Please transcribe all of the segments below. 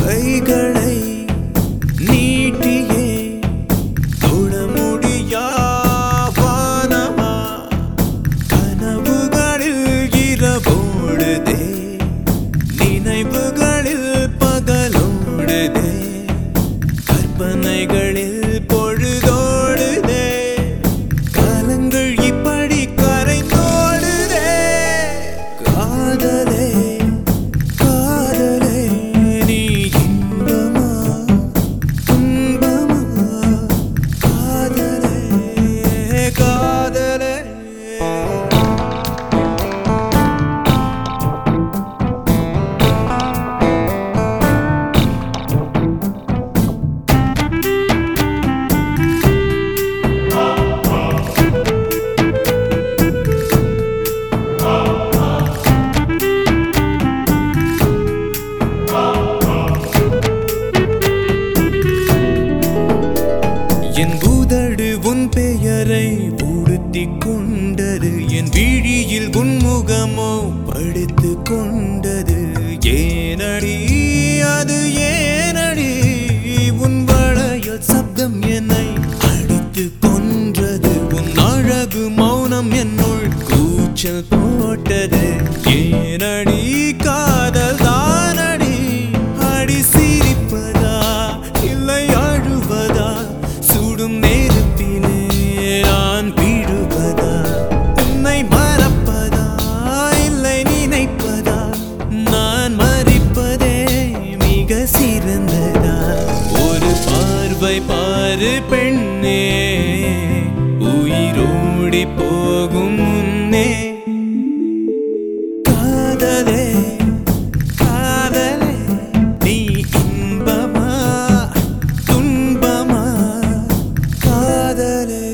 கைகளை நீட்டியே தொட முடியா வானமா கனவுகளில் இரவோடுதே நினைவுகளில் பகலோடுதே கற்பனைகளில் பொழுதோடுதே காலங்கள் இப்படி கரைந்தோடுதே காதலே காதலே நீ இன்பமா துன்பமா காதலே காதலே என் உதடு உன் பெயரை உடுத்திக் கொண்டது என் விழியில் உன் முகமோ படுத்து கொண்டது ஏனடி அது ஏனடி உன் வளையல் சப்தம் என்னை அடித்து கொன்றது உன் அழகு மௌனம் என்னுள் கூச்சல் போட்டது ஏனடி காதல் தானடி அடி சிரிப்பதா இல்லை அழுவதா சுடும் நெருப்பிலே நான் விழுவதா உன்னை மறப்பதா இல்லை நினைப்பதா நான் மறிப்பதே மிக சிறந்ததா ஒரு பார்வை பாரு பெண்ணே உயிரோடி போகும் முன்னே காதலே காதலே நீ இன்பமா துன்பமா காதலே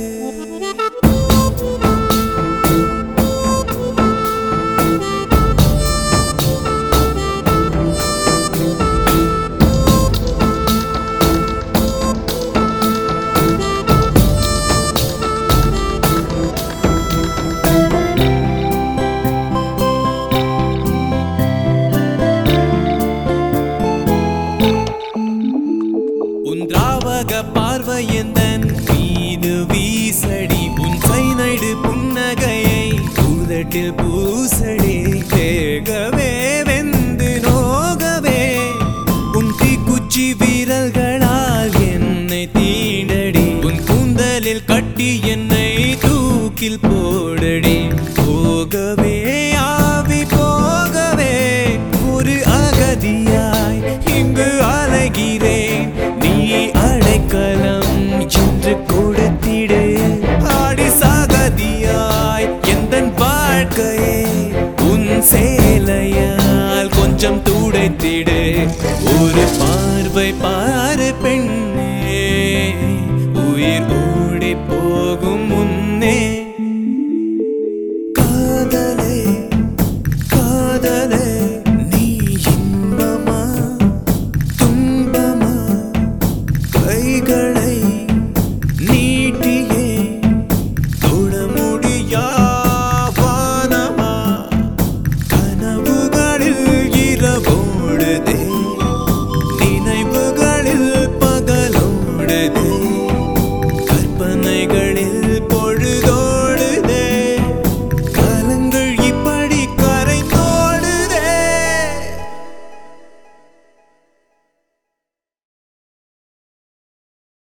உன் திராவக பார்வை எந்தன் மீது வீசடி உன் சைனைடு புன்னகையை உதட்டில் பூசடி வேகவே வெந்து நோகவே உன் தீக்குச்சி வீரல்களால் என்னை தீண்டடி உன் கூந்தலில் கட்டி என்னை தூக்கில் போடடி போகவே ஆவி போகவே ஒரு அகதியாய் இங்கு அலைகிறேன் நீ அடைக்கலம் என்று கொடுத்திடு ஆடி சாகதியாய் எந்த வாழ்க்கையை உன் சேலையால் கொஞ்சம் துடைத்திடு ஒரு பார்வை பாரு பெண்ணே உயிர் ஓடி போகும் முன்